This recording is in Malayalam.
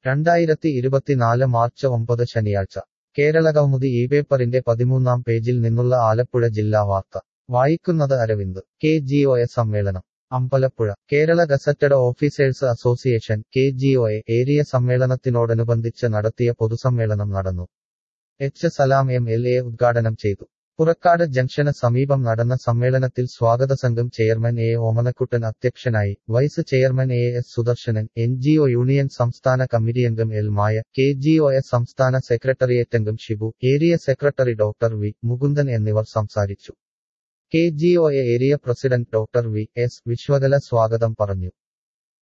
രണ്ടായിരത്തി ഇരുപത്തിനാല് മാർച്ച് ഒമ്പത് ശനിയാഴ്ച കേരളകൗമുദി ഈ പേപ്പറിന്റെ പതിമൂന്നാം പേജിൽ നിന്നുള്ള ആലപ്പുഴ ജില്ലാ വാർത്ത വായിക്കുന്നത് Aravind K G O A സമ്മേളനം Ambalappuzha Kerala gazetted officers association K G O A area സമ്മേളനത്തിനോടനുബന്ധിച്ച് നടത്തിയ പൊതുസമ്മേളനം നടന്നു H Salam M L A ഉദ്ഘാടനം ചെയ്തു പുറക്കാട് ജംഗ്ഷന് സമീപം നടന്ന സമ്മേളനത്തിൽ സ്വാഗത സംഘം ചെയർമാൻ എ ഓമനക്കുട്ടൻ അധ്യക്ഷനായി vice chairman A S Sudarshanan N G O union സംസ്ഥാന കമ്മിറ്റിയംഗം L Maya K G O S സംസ്ഥാന സെക്രട്ടേറിയറ്റ് അംഗം Shibu area secretary doctor V Mukundan എന്നിവർ സംസാരിച്ചു K G O A area president doctor V S Vishwakala സ്വാഗതം പറഞ്ഞു